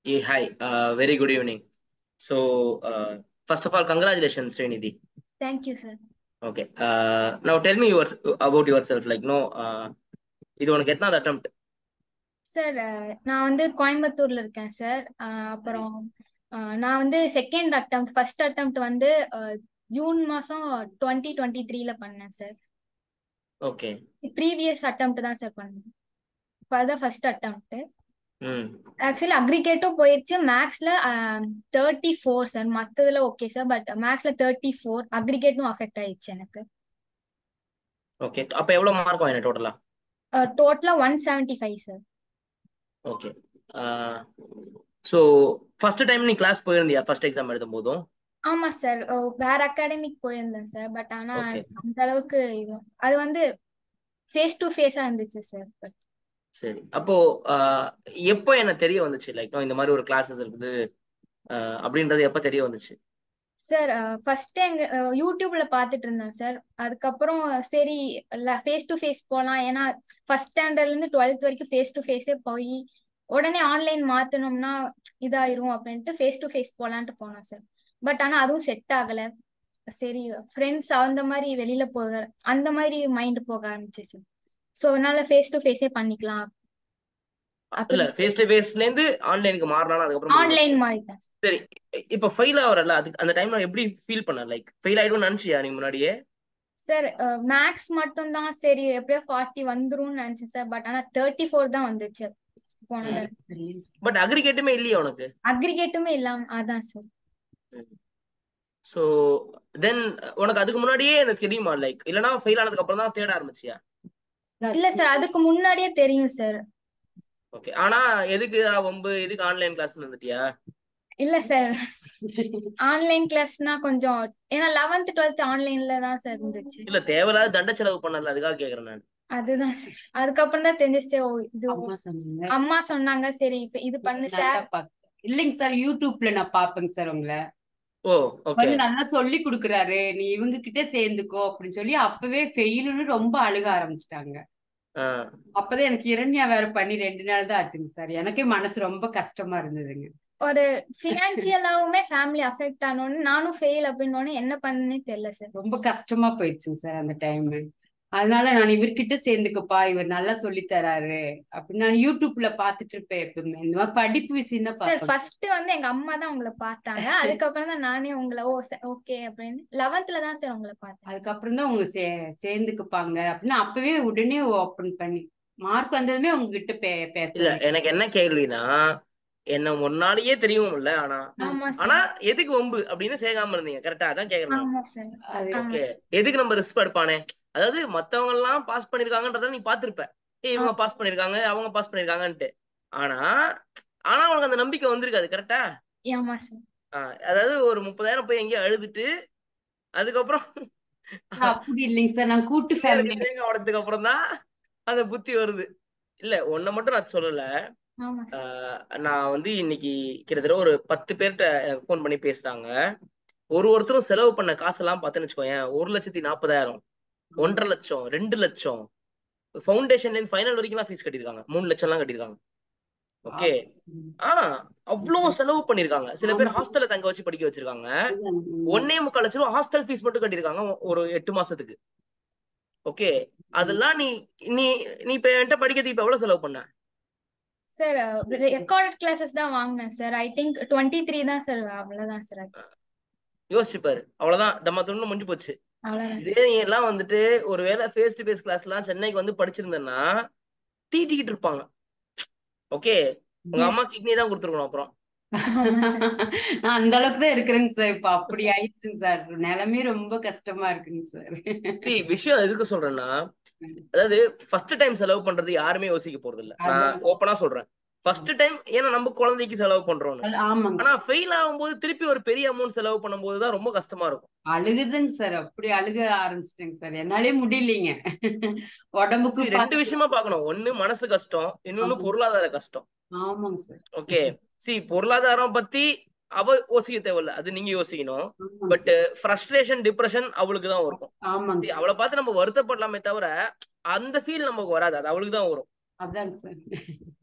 Yeah, hi. Uh, very good evening. So, uh, first of all, congratulations, Srinidhi. Thank you, sir. Okay. Uh, now tell me your, about yourself. Like, no, uh, இது உனக்கு எத்தனாவது attempt? Sir நான் வந்து கோயம்புத்தூர்ல இருக்கேன் sir அப்புறம் அஹ், நான் வந்து செகண்ட் அட்டம் ஃபர்ஸ்ட் அட்டம் வந்து அஹ், ஜூன் மாசம் டுவெண்ட்டி டுவெண்ட்டி த்ரீல பண்ணேன் சார் Okay. ப்ரீவியஸ் அட்டம் தான் சார் பண்ணேன் இப்போ அதான் ஃபர்ஸ்ட் அட்டம் ம் ஆக்சுவலி அக்ரிகேட்டும் போயிடுச்சு மேக்ஸ்ல தேர்ட்டி ஃபோர் சார் மற்றதுல ஓகே சார் பட் மேக்ஸ்ல தேர்ட்டி ஃபோர் அக்ரிகேட்டும் அஃபெக்ட் ஆயிடுச்சு எனக்கு ஓகே அப்ப எவ்வளவு மார்க் வாங்கின டோட்டலா டோட்டலா one seventy five sir okay so first time நீ கிளாஸ் போயிருந்தியா ஃபர்ஸ்ட் எக்ஸாம் எழுதும் போதும் ஆமா சார் வேற அகாடமிக் போயிருந்தேன் சார் பட் ஆனா ஓகே அந்த அளவுக்கு இது அது வந்து ஃபேஸ் டு ஃபேஸா இருந்துச்சு சார் பட் சரி அப்போ ஆஹ், எப்போ எனக்கு தெரிய வந்துச்சு லைக் இந்த மாதிரி ஒரு கிளாஸஸ் இருக்குது ஆஹ், அப்படின்றது எப்போ தெரிய வந்துச்சு சார் ஃபர்ஸ்ட் எங்க அஹ், யூடியூப்ல பார்த்துட்டு இருந்தேன் சார் அதுக்கப்புறம் சரி ஃபேஸ் டு ஃபேஸ் போகலாம் ஏன்னா ஃபர்ஸ்ட் ஸ்டாண்டர்ட்ல இருந்து டுவெல்த் வரைக்கும் ஃபேஸ் டு ஃபேஸே போய் உடனே ஆன்லைன் மாத்தணும்னா இதாயிரும் அப்படின்ட்டு ஃபேஸ் டு ஃபேஸ் போலான்ட்டு போனோம் சார் பட் ஆனா அதுவும் செட் ஆகல சரி ஃப்ரெண்ட்ஸ் அந்த மாதிரி வெளியில போக அந்த மாதிரி மைண்ட் போக ஆரம்பிச்சு சார் ஸோ அதனால ஃபேஸ் டு ஃபேஸே பண்ணிக்கலாம் இல்ல அப்படி ஃபேஸ் டு ஃபேஸ்ல இருந்து ஆன்லைனுக்கு மாறலாம் அதுக்கப்புறம் முடிவு ஆன்லைன் பண்ணிட்டேன் மாறிட்டேன் சார் சரி இப்ப ஃபெயில் ஆவறல அதுக்கு அந்த டைம்ல எப்படி ஃபீல் பண்ண லைக் ஃபெயில் ஆயிடும்னு நினைச்சியா நீ முன்னாடியே சார் மேக்ஸ் மட்டும் தான் சரி எப்படியோ ஃபார்ட்டி வந்துரும்னு நினைச்சேன் சார் பட் ஆனா தேர்ட்டி ஃபோர் தான் வந்துச்சு போனது பட் அக்ரிகேட்டுமே இல்லையா உனக்கு அக்ரிகேட்டுமே இல்லாம அதான் சார் ஸோ தென் உனக்கு அதுக்கு முன்னாடியே எனக்கு தெரியுமா லைக் இல்லனா ஃபெயில் ஆனதுக்கு அப்புறம் தான் தேட ஆரம்பிச்சியா இல்ல சார் அதுக்கு முன்னாடியே தெரியும் சார் ஓகே ஆனா எதுக்கு வம்பு எதுக்கு ஆன்லைன் கிளாஸ் வந்துட்டியா இல்ல சார் ஆன்லைன் கிளாஸ்னா கொஞ்சம் ஏன்னா லெவன்த் டுவெல்த் ஆன்லைன்ல தான் சார் இருந்துச்சு இல்ல தேவையில்லாத தண்ட செலவு பண்ணல அதுக்காக கேக்குறேன் நான் அதுதான் சார் அதுக்கப்புறம் தான் தெரிஞ்சிச்சு ஓ இது அம்மா சொன்னாங்க அம்மா சொன்னாங்க சரி இப்ப இது பண்ணு நல்லா சார் பாக்க இல்லைங்க சார் யூடியூப்ல நான் பாப்பேங்க சார் உங்களை ஓ ஓகே வந்து நல்லா சொல்லி கொடுக்குறாரு நீ இவங்க கிட்ட சேர்ந்துக்கோ அப்படின்னு சொல்லி அப்பவே ஃபெயிலுன்னு ரொம்ப அழுக ஆரம்பிச்சிட்டாங்க அப்பதான் எனக்கு இரண்யா வேற பண்ணி ரெண்டு நாள் தான் ஆச்சுங்க சார் எனக்கே மனசு ரொம்ப கஷ்டமா இருந்ததுங்க ஒரு ஃபினான்சியலாவுமே ஃபேமிலி அஃபெக்ட் ஆனோன்னு நானும் ஃபெயில் அப்படின்னோடனே என்ன பண்ணனே தெரியல சார் ரொம்ப கஷ்டமா போயிடுச்சுங்க சார் அந்த டைம் அதனால நான் இவர்கிட்ட சேர்ந்துக்கப்பா இவர் நல்லா சொல்லி தராரு அப்படின்னு நான் யூடியூப்ல பாத்துட்டு இருப்பேன் எப்பவுமே இந்த மாதிரி படிப்பு விஷயம் தான் சார் பாப்பேன் ஃபர்ஸ்ட் வந்து எங்க அம்மா தான் உங்களை பார்த்தாங்க அதுக்கப்புறம் தான் நானே உங்களை ஓ ஓகே அப்படின்னு லெவன்த்ல தான் சார் உங்களை பார்த்தேன் அதுக்கப்புறம் தான் உங்க சே சேர்ந்துக்குப்பாங்க அப்படின்னு அப்பவே உடனே ஓப்பன் பண்ணி மார்க் வந்ததுமே உங்ககிட்ட பே பேச இல்ல சொல்லிட்டேன் எனக்கு என்ன கேள்வினா என்ன முன்னாடியே தெரியும் இல்ல ஆனா ஆமா ஆனா சார் எதுக்கு வம்பு அப்படின்னு சேர்க்காம இருந்தீங்க கரெக்டா அதான் கேக்குறேன் நான் ஆமா சார் அது ஆமா ஓகே எதுக்கு நம்ம ரிஸ்க் எடுப்பானே அதாவது மத்தவங்க எல்லாம் பாஸ் பண்ணிருக்காங்கன்றத நீ பாத்திருப்ப ஏய் இவங்க ஆ- பாஸ் பண்ணிருக்காங்க அவங்க பாஸ் பண்ணிருக்காங்கன்ட்டு ஆனா ஆனா உனக்கு அந்த நம்பிக்கை வந்திருக்காது கரெக்டா ஆமா சார் அதாவது ஒரு முப்பதாயிரம் போய் எங்கேயோ அழுதுட்டு அதுக்கப்புறம் சார், அப்படி இல்லைங்க சார் நான் கூட்டு பிள்ளைகளுக்கு ஃபேமிலி தேங்காய் உடைச்சதுக்கு அப்புறம் தான் அந்த புத்தி வருது இல்ல ஒன்ன மட்டும் நான் சொல்லல ஆமா சார் ஆஹ் நான் வந்து இன்னைக்கு கிட்டத்தட்ட ஒரு பத்து பேர்கிட்ட எனக்கு ஃபோன் பண்ணி பேசுறாங்க ஒரு ஒருத்தரும் செலவு பண்ண காசெல்லாம் பார்த்தேன்னு வச்சுக்கோயேன் ஒரு லட்சத்தி நாற்பதாயிரம் ஒன்றரை லட்சம் ரெண்டு லட்சம் ஃபவுண்டேஷன்ல இருந்து ஃபைனல் வரைக்கும் ஃபீஸ் கட்டியிருக்காங்க மூணு லட்சம் எல்லாம் கட்டியிருக்காங்க ஓகே ஆ அவ்வளவு செலவு பண்ணிருக்காங்க சில பேர் ஆமா ஹாஸ்டல்ல தங்க வச்சு படிக்க வச்சிருக்காங்க அதுதான், ம். ஒன்னே முக்கால் லட்சம் ரூபா ஹாஸ்டல் ஃபீஸ் மட்டும் கட்டியிருக்காங்க ஒரு எட்டு மாசத்துக்கு ஓகே அதெல்லாம் நீ நீ நீ இப்ப என்கிட்ட படிக்கிறதுக்கு இப்ப எவ்வளவு செலவு பண்ண சார் ரெக்கார்டட் கிளாஸஸ் தான் வாங்கினேன் sir I think twenty three தான் சார் அவ்வளவுதான் சார் ஆச்சு யோசிச்சு பாரு அவ்வளவுதான் தம்ம துண்டு முடிஞ்சு போச்சு அவ்வளவுதான் இதே நீ எல்லாம் வந்துட்டு ஒருவேளை ஃபேஸ் டு ஃபேஸ் கிளாஸ் எல்லாம் சென்னைக்கு வந்து படிச்சிருந்தேன்னா டீட்டிக்கிட்டு இருப்பாங்க ஓகே உங்க Yes. அம்மா கிட்னி தான் கொடுத்துருக்கணும் அப்புறம் ஆமா சார் நான் அந்த அளவுக்கு தான் இருக்கிறேங்க சார் இப்ப அப்படி ஆயிடுச்சுங்க சார் நிலைமை ரொம்ப கஷ்டமா இருக்குங்க சார் சி விஷயம் எதுக்கு சொல்றேன்னா அதாவது ஃபர்ஸ்ட் டைம் செலவு பண்றது யாருமே யோசிக்க போறது இல்ல நான் அதான். ஓப்பனா சொல்றேன் ஃபர்ஸ்ட் டைம் ஏன்னா நம்ம குழந்தைக்கு செலவு பண்றோம்னு அது ஆமாங்க ஆனா சார் ஃபெயில் ஆகும்போது திருப்பி ஒரு பெரிய அமௌண்ட் செலவு பண்ணும்போது தான் ரொம்ப கஷ்டமா இருக்கும் அழுகுதுங்க சார் அப்படி அழுக ஆரம்பிச்சிட்டேங்க சார் என்னாலே முடியலைங்க உடம்புக்கு See, ரெண்டு பார்த்து- விஷயமா பார்க்கணும் ஒண்ணு மனசு கஷ்டம் இன்னொன்னு ஆமா. பொருளாதார கஷ்டம் ஆமாங்க சார் ஓகே சி பொருளாதாரம் பத்தி அவ யோசிக்க தேவையில்ல அது நீங்க யோசிக்கணும் ஆமாங்க பட் சார் ஃப்ரஸ்ட்ரேஷன் டிப்ரெஷன் அவளுக்கு தான் இருக்கும் ஆமாங்க See, சார் அவளை பார்த்து நம்ம வருத்தப்படலாமே தவிர அந்த ஃபீல் நமக்கு வராது அது அவளுக்கு தான் வரும் அதாங்க சார்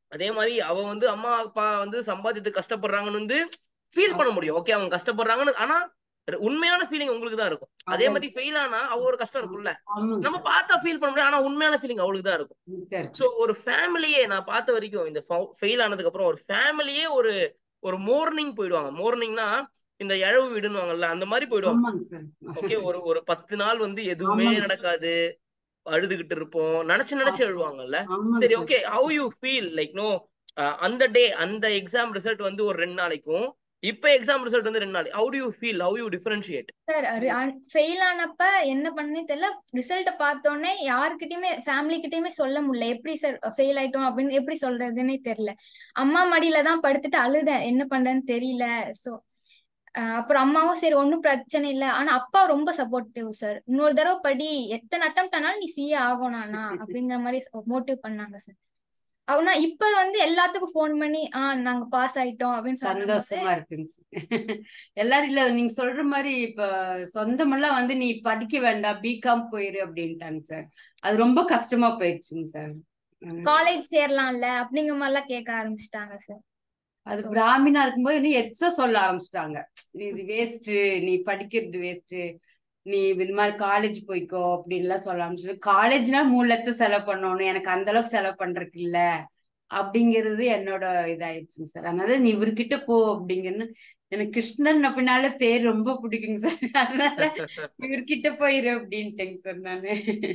அதே மாதிரி அவ வந்து அம்மா அப்பா வந்து சம்பாதித்து கஷ்டப்படுறாங்கன்னு வந்து ஃபீல் பண்ண முடியும் ஓகே அவங்க கஷ்டப்படுறாங்கன்னு ஆனா உண்மையான ஃபீலிங் உங்களுக்கு தான் இருக்கும் அதே மாதிரி ஃபெயில் ஆனா அவ ஒரு கஷ்டம் இருக்கும்ல ஆமாங்க நம்ம சார் பார்த்தா ஃபீல் பண்ண முடியும் ஆனா உண்மையான ஃபீலிங் அவளுக்கு தான் இருக்கும் இதுதான் இருக்கு சோ ஒரு ஃபேமிலியே நான் பார்த்த வரைக்கும் இந்த ஃபெயில் ஆனதுக்கு அப்புறம் ஒரு ஃபேமிலியே ஒரு ஒரு மோர்னிங் போயிடுவாங்க மோர்னிங்னா இந்த இழவு விடுவாங்கல்ல அந்த மாதிரி போயிடுவாங்க ஆமாங்க சார் ஓகே ஒரு ஒரு பத்து நாள் வந்து எதுவுமே ஆமாங்க. நடக்காது அழுதுகிட்டு இருப்போம் நினைச்சு நினைச்சு எழுவாங்கல்ல ஆமாங்க சரி sir okay how you feel like no அந்த டே அந்த எக்ஸாம் ரிசல்ட் வந்து ஒரு ரெண்டு நாளைக்கும் இப்ப எக்ஸாம் ரிசல்ட் வந்து ரெண்டு நாள் how to you feel how you differentiate sir fail ஆனப்ப என்ன பண்ணே தெரியல ரிசல்ட்ட பார்த்தோன்னே யாருக்கிட்டயுமே ஃபேமிலி கிட்டயுமே சொல்ல முடியல எப்படி சார் ஃபெயில் ஆயிட்டோம் அப்படின்னு எப்படி சொல்றதுன்னே தெரியல அம்மா மடியில தான் படுத்துட்டு அழுதேன் என்ன பண்றேன்னு தெரியல சோ அப்புறம் அம்மாவும் சரி ஒன்றும் பிரச்சனை இல்லை ஆனா அப்பா ரொம்ப சப்போர்ட்டிவ் சார் இன்னொரு தடவை படி எத்தனை அட்டம் ஆனாலும் நீ சிஏ ஆகணும்னா அப்படிங்கிற மாதிரி மோட்டிவ் பண்ணாங்க சார் அவனா இப்ப வந்து எல்லாத்துக்கும் ஃபோன் பண்ணி ஆஹ் நாங்க பாஸ் ஆயிட்டோம் அப்படின்னு சொல்லும்போது சந்தோஷமா இருக்குங்க சார் எல்லாரும் இல்ல நீங்க சொல்ற மாதிரி இப்ப சொந்தமெல்லாம் வந்து நீ படிக்க வேண்டாம் பிகாம் போயிரு அப்படின்ட்டாங்க சார் அது ரொம்ப கஷ்டமா போயிடுச்சுங்க சார் காலேஜ் சேரலாம்ல அப்படிங்கிற மாதிரி எல்லாம் கேட்க ஆரம்பிச்சிட்டாங்க சார் அது So- பிராமினா இருக்கும்போது இன்னும் எச்ச சொல்ல ஆரம்பிச்சிட்டாங்க இது வேஸ்ட் நீ படிக்கிறது வேஸ்ட் நீ இந்த மாதிரி காலேஜ் போய்க்கோ அப்படின்லாம் சொல்ல ஆரம்பிச்சு காலேஜ்னா மூணு லட்சம் செலவு பண்ணணும் எனக்கு அந்த அளவுக்கு செலவு பண்றதுக்கு இல்ல அப்படிங்கிறது என்னோட இதாயிடுச்சுங்க சார் அதனால நீ இவர்கிட்ட போ அப்படிங்கன்னு எனக்கு கிருஷ்ணன் அப்படின்னால பேர் ரொம்ப பிடிக்குங்க சார் அதனால இவர்கிட்ட போயிரு அப்படின்ட்டேங்க சார் நானு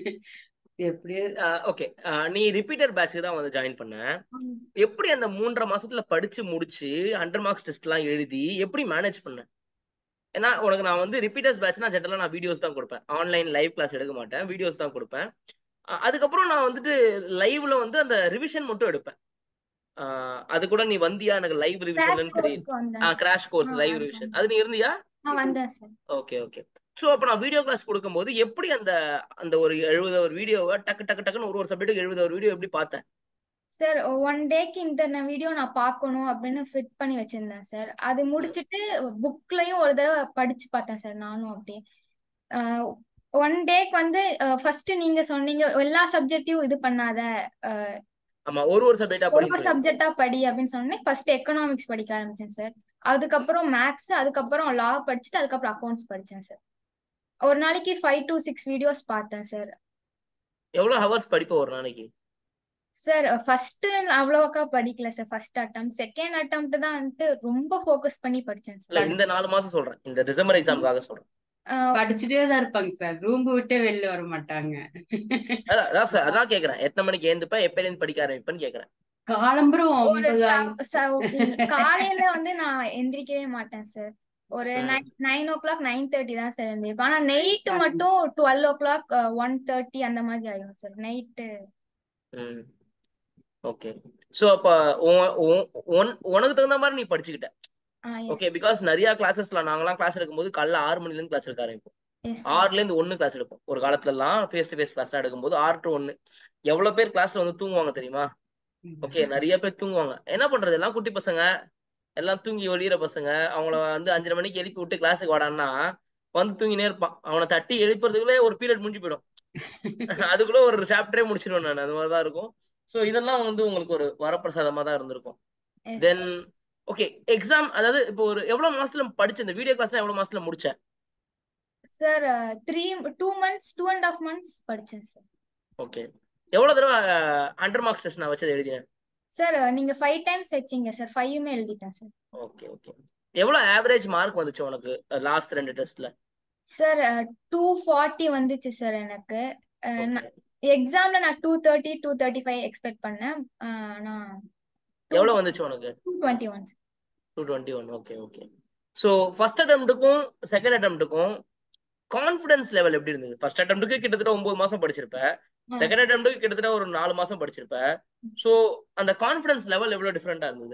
எப்படியோ ஓகே நீ ரிப்பீட்டர் பேட்ச்க்கு தான் வந்து ஜாயின் பண்ண எப்படி அந்த மூன்றரை மாசத்துல படிச்சு முடிச்சு ஹண்ட்ரட் மார்க்ஸ் டெஸ்ட் எல்லாம் எழுதி எப்படி மேனேஜ் பண்ண ஏன்னா உனக்கு நான் வந்து ரிப்பீட்டர்ஸ் பேட்ச்னா ஜென்ரலா நான் வீடியோஸ் தான் கொடுப்பேன் ஆன்லைன் லைவ் கிளாஸ் எடுக்க மாட்டேன் வீடியோஸ் தான் கொடுப்பேன் அஹ் அதுக்கப்புறம் நான் வந்துட்டு லைவ்ல வந்து அந்த ரிவிஷன் மட்டும் எடுப்பேன் அஹ் அது கூட நீ வந்தியா எனக்கு லைவ் கிராஷ் ரிவிஷன் தெரியும் கோர்ஸ்க்கு வந்தேன் ஆ sir. கிராஷ் கோர்ஸ் ஆ, லைவ் அது ரிவிஷன் வந்தேன். அது நீ இருந்தியா நான் வந்தேன் சார் ஓகே ஓகே ஸோ அப்போ நான் வீடியோ கிளாஸ் கொடுக்கும்போது எப்படி அந்த அந்த ஒரு எழுபது ஒரு வீடியோவை டக்கு டக்கு டக்குன்னு ஒரு ஒரு சப்ஜெக்ட்டுக்கு எழுபது ஒரு வீடியோ எப்படி பார்த்தேன் சார் ஒன் டேக்கு இந்த வீடியோ நான் பார்க்கணும் அப்படின்னு ஃபிட் பண்ணி வச்சிருந்தேன் சார் அது முடிச்சிட்டு புக்லயும் ஒரு தடவை படிச்சு பார்த்தேன் சார் நானும் அப்படியே ஒன் டேக்கு வந்து ஃபர்ஸ்ட் நீங்க சொன்னீங்க எல்லா சப்ஜெக்டையும் இது பண்ணாத அஹ், ஆமா ஒரு ஒரு சப்ஜெக்டா ஒரு ஒரு படிச்சு சப்ஜெக்டா படி அப்படின்னு சொன்னேன் ஃபர்ஸ்ட் எக்கனாமிக்ஸ் படிக்க ஆரம்பிச்சேன் சார் அதுக்கப்புறம் மேக்ஸ் அதுக்கப்புறம் லா படிச்சுட்டு அதுக்கப்புறம் அக்கௌண்ட்ஸ் படிச்சேன் சார் ஒரு நாளைக்கு ஃபைவ் டு சிக்ஸ் வீடியோஸ் பார்த்தேன் சார் எவ்வளவு ஹவர்ஸ் படிப்ப ஒரு நாளைக்கு சார் ஃபர்ஸ்ட் அவ்வளோக்கா படிக்கல sir first attempt second attempt தான் வந்துட்டு ரொம்ப ஃபோக்கஸ் பண்ணி படிச்சேன் இல்ல சார் இந்த நாலு மாசம் சொல்றேன் இந்த டிசம்பர் எக்ஸாமுக்காக சொல்றேன் படிச்சுட்டே தான் இருப்பாங்க சார் ரூம் விட்டே வெளில வர மாட்டாங்க அதான் அதான் sir, அதான் கேக்குறேன் எத்தனை மணிக்கு ஏந்துப்ப எப்பல இருந்து படிக்க ஆரம்பிப்பேன்னு கேக்குறேன் காலம்பரம் ஒரு ஒன்பது ச- ச- காலையில வந்து நான் எந்திரிக்கவே மாட்டேன் சார் ஒரு ம். Nine o'clock nine thirty தான் சார் எந்திரிப்பேன் ஆனா நைட்டு மட்டும் twelve o'clock one thirty அந்த மாதிரி ஆயிடும் சார் நைட்டு ம் ஓகே சோ அப்ப உன்- உன்- உன்- உனக்கு தகுந்த மாதிரி நீ படிச்சுக்கிட்ட ஆ ஓகே எஸ் பிகாஸ் நிறைய கிளாஸஸ்ல நாங்கலாம் கிளாஸ் எடுக்கும்போது காலைல ஆறு மணில இருந்து கிளாஸ் எடுக்க ஆரம்பிப்போம் எஸ் ஆறுல இருந்து ஒண்ணு கிளாஸ் எடுப்போம் ஒரு காலத்துல எல்லாம் ஃபேஸ் டு ஃபேஸ் கிளாஸ் எடுக்கும்போது ஆறு டு ஒண்ணு எவ்வளவு பேர் கிளாஸ்ல வந்து தூங்குவாங்க தெரியுமா ஓகே நிறைய பேர் தூங்குவாங்க என்ன பண்றது எல்லாம் குட்டி பசங்க எல்லாம் தூங்கி ஒளியிற பசங்க அவங்கள வந்து அஞ்சரை மணிக்கு எழுப்பி விட்டு கிளாஸுக்கு வாடான்னா வந்து தூங்கினே இருப்பான் அவனை தட்டி எழுப்புறதுக்குள்ளே ஒரு பீரியட் முடிஞ்சு போயிடும் அதுக்குள்ள ஒரு சாப்டரே முடிச்சிடுவேன் நான் அது மாதிரிதான் இருக்கும் சோ இதெல்லாம் வந்து உங்களுக்கு ஒரு வரப்பிரசாதமா தான் இருந்திருக்கும் எஸ் தென் ஓகே எக்ஸாம் அதாவது இப்போ ஒரு எவ்வளவு மாசத்துல படிச்ச இந்த வீடியோ கிளாஸ் எவ்வளவு மாசத்துல முடிச்ச sir three two months two and half months படிச்சேன் சார் ஓகே எவ்வளவு தடவை ஹண்ட்ரட் மார்க்ஸ் டெஸ்ட் நான் வச்சது எழுதினேன் சார் நீங்க ஃபைவ் டைம்ஸ் வச்சீங்க சார் ஃபைவுமே எழுதிட்டேன் சார் ஓகே ஓகே எவ்வளவு ஆவரேஜ் மார்க் வந்துச்சு உனக்கு லாஸ்ட் ரெண்டு டெஸ்ட்ல சார் டூ ஃபார்ட்டி வந்துச்சு சார் எனக்கு அஹ், ஓகே நான் எக்ஸாம்ல நான் two thirty two thirty five expect பண்ணேன் அஹ், நான் டூ எவ்வளவு வந்துச்சு உனக்கு two twenty one two twenty one okay okay so first அட்டம்ப்ட்டுக்கும் செகண்ட் அட்டம்ப்ட்டுக்கும் கான்ஃபிடன்ஸ் லெவல் எப்படி இருந்தது ஃபர்ஸ்ட் அட்டம்ப்ட்டுக்கு கிட்டத்தட்ட ஒன்பது மாசம் படிச்சிருப்ப செகண்ட் அட்டம்ப்ட்டுக்கு கிட்டத்தட்ட ஒரு நாலு மாசம் படிச்சிருப்ப ஸோ அந்த கான்ஃபிடன்ஸ் லெவல் எவ்வளவு டிஃப்ரெண்டா இருந்தது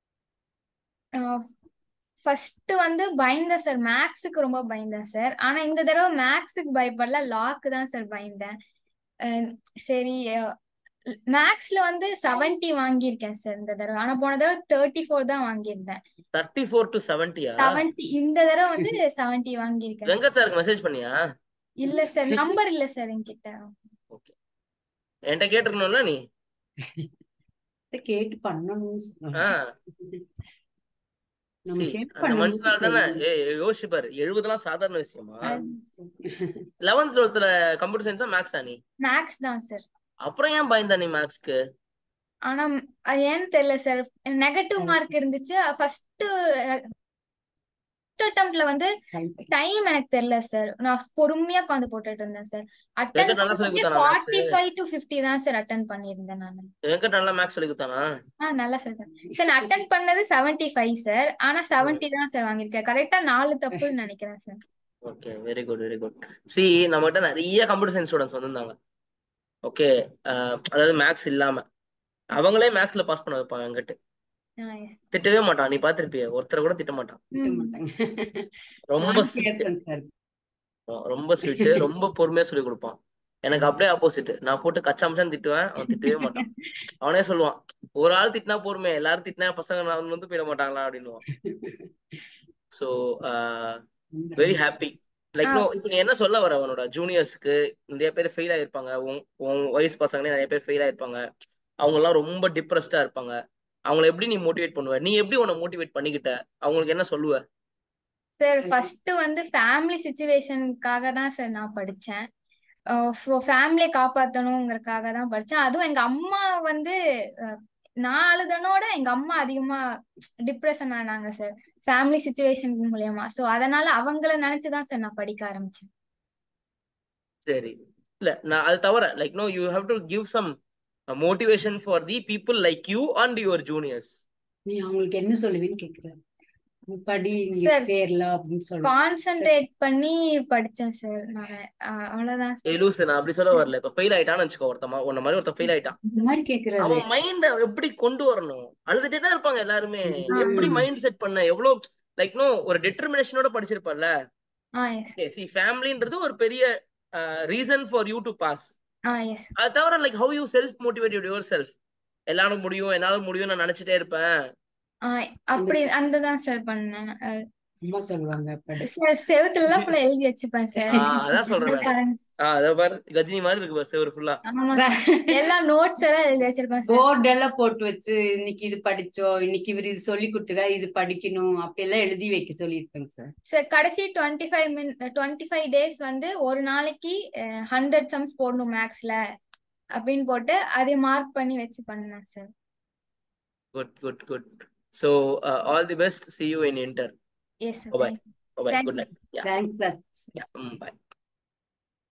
ஃபர்ஸ்ட் வந்து பயந்தேன் சார் மேக்ஸுக்கு ரொம்ப பயந்தேன் சார் ஆனா இந்த தடவை மேக்ஸுக்கு பயப்படல லாக்கு தான் சார் பயந்தேன் அஹ் சரி மேக்ஸ்ல வந்து செவன்ட்டி வாங்கியிருக்கேன் சார் இந்த தடவை ஆனா போன தடவை தேர்ட்டி ஃபோர் தான் வாங்கியிருந்தேன் தேர்ட்டி ஃபோர் டு செவன்ட்டியா செவன்ட்டி இந்த தடவை வந்து செவன்ட்டி வாங்கியிருக்கேன் sir. வெங்கட் சாருக்கு மெசேஜ் பண்ணியா இல்ல சார் நம்பர் இல்ல சார் என்கிட்ட ஓகே என்கிட்ட கேட்டிருக்கணும்ல நீ இதை கேட்டு பண்ணணும்னு ஆ சொல்றாங்க நம்ம சி ஹெல்ப் அந்த மனுஷனால தானே பண்ணணும்னு ஏ யோசிச்சு பாரு எழுபதுலாம் சாதாரண விஷயமா அது லெவன்த் டுவெல்த்ல கம்ப்யூட்டர் சயின்ஸா மேக்ஸா நீ மேக்ஸ் தான் சார் அப்புறம் ஏன் பயந்தா நீ மேக்ஸ்க்கு ஆனா ம், அது ஏன்னு தெரியல சார் நெகட்டிவ் மார்க் இருந்துச்சு ஃபர்ஸ்ட் அட்டம்ப்ட்ல வந்து டைம் எனக்கு தெரியல சார் நான் பொறுமையா உட்காந்து போட்டுட்டு இருந்தேன் சார் அட்டன் வெங்கட் நல்லா சொல்லி பண்ணும்போதே கொடுத்தானா max forty five to fifty தான் சார் அட்டன் பண்ணியிருந்தேன் நான் வெங்கட் நல்லா மேக்ஸ் சொல்லி கொடுத்தானா ஆ நல்லா சொல்றேன் சார் நான் அட்டன் பண்ணது செவன்டி ஃபைவ் சார் ஆனா செவன்டி தான் சார் வாங்கியிருக்கேன் கரெக்டா நாலு தப்புன்னு நினைக்கிறேன் sir okay very good very good see நம்மகிட்ட நிறைய கம்ப்யூட்டர் சயின்ஸ் ஸ்டூடெண்ட்ஸ் வந்திருந்தாங்க ஓகே அதாவது மேக்ஸ் இல்லாம அவங்களே மேக்ஸ்ல பாஸ் பண்ண வைப்பாங்க வெங்கட் எஸ் திட்டவே மாட்டான் நீ பாத்திருப்பிய ஒருத்தரை கூட திட்ட மாட்டான் திட்ட ம் மாட்டாங்க ரொம்ப நானும் ஸ்வீட் கேட்பேன் சார் ரொம்ப ஸ்வீட் ரொம்ப பொறுமையா சொல்லி கொடுப்பான் எனக்கு அப்படியே ஆப்போசிட் நான் போட்டு கச்சாமச்சான்னு திட்டுவேன் அவன் திட்டவே மாட்டான் அவனே சொல்லுவான் ஒரு ஆள் திட்டினா பொறுமை எல்லாரும் திட்டினா பசங்க நான் வந்து போயிட மாட்டாங்களா அப்படின்னுவான் so very happy like ah no இப்போ நீ என்ன சொல்ல வர உன்னோட ஜூனியர்ஸ்க்கு நிறைய பேர் ஃபெயில் ஆயிருப்பாங்க உன் உன் வயசு பசங்களே நிறைய பேர் ஃபெயில் ஆயிருப்பாங்க அவங்க எல்லாம் ரொம்ப டிப்ரெஸ்டா இருப்பாங்க அவங்கள எப்படி நீ மோட்டிவேட் பண்ணுவ நீ எப்படி உன்னை மோட்டிவேட் பண்ணிக்கிட்ட அவங்களுக்கு என்ன சொல்லுவ சார் ஃபர்ஸ்ட் வந்து ஃபேமிலி சுச்சுவேஷனுக்காக தான் சார் நான் படித்தேன் ஃபேமிலியை காப்பாற்றணுங்கிறதுக்காக தான் படித்தேன் அதுவும் எங்கள் அம்மா வந்து அஹ், நான் அழுதனோட எங்கள் அம்மா அதிகமாக டிப்ரெஷன் ஆனாங்க சார் ஃபேமிலி சுச்சுவேஷன் மூலியமா ஸோ அதனால அவங்கள நினச்சி தான் சார் நான் படிக்க ஆரம்பித்தேன் சரி இல்ல நான் அது தவிர like no you have to give some motivation for the people like you and your juniors நீ அவங்களுக்கு என்ன சொல்லுவேன்னு கேக்குறாரு நீ படி நீ சார் சேரலாம் அப்படின்னு சொல்லுவேன் கான்சென்ட்ரேட் பண்ணி படித்தேன் சார் நான் அஹ், அவ்வளவுதான் ஏய் சார் லூசு நான் அப்படி சொல்ல வரல இப்ப ஃபெயில் ஆயிட்டான்னு வச்சுக்கோ ஒருத்தமா உன்ன மாதிரி ஒருத்தன் ஃபெயில் ஆயிட்டான் இந்த மாதிரி கேக்குறாரு அவன் மைண்ட எப்படி கொண்டு வரணும் அழுதுட்டே தான் இருப்பாங்க எல்லாருமே எப்படி ம். மைண்ட் செட் பண்ண எவ்வளவு லைக் நோ ஒரு டிட்டர்மினேஷனோட படிச்சிருப்பல்ல ஆ எஸ் சி ஃபேமிலின்றது ஒரு பெரிய reason for you to pass ah yes அது தவிர like how you self motivate yourself எல்லாரும் முடியும் என்னால முடியும் நான் நினைச்சிட்டே இருப்பேன் ஆ அப்படி அந்த தான் சார் பண்ணேன் அஹ், அம்மா சொல்லுவாங்க படி சார் செவுத்துல தான் ஃபுல்லா எழுதி வச்சுப்பேன் சார் ஆஹ் அதான் சொல்றேன் நான் பாருங்க ஆஹ் அதை பாரு கஜினி மாதிரி இருக்கு பாரு செவரு ஃபுல்லா ஆமா சார் எல்லா நோட்ஸ் எல்லாம் எழுதி வச்சிருப்பேன் சார் போர்டு எல்லாம் போட்டு வச்சு இன்னைக்கு இது படிச்சோம் இன்னைக்கு இவர் இது சொல்லி கொடுத்துடா இது படிக்கணும் அப்படி எல்லாம் எழுதி வைக்க சொல்லியிருப்பேங்க சார் சார் கடைசி twenty five min twenty five days வந்து ஒரு நாளைக்கு ஹண்ட்ரட் சம்ஸ் போடணும் மேக்ஸ்ல அப்படின்னு போட்டு அதை மார்க் பண்ணி வச்சு பண்ணேன் sir good good good so all the best see you in inter yes sir bye bye thank good you night yeah thanks sir yeah bye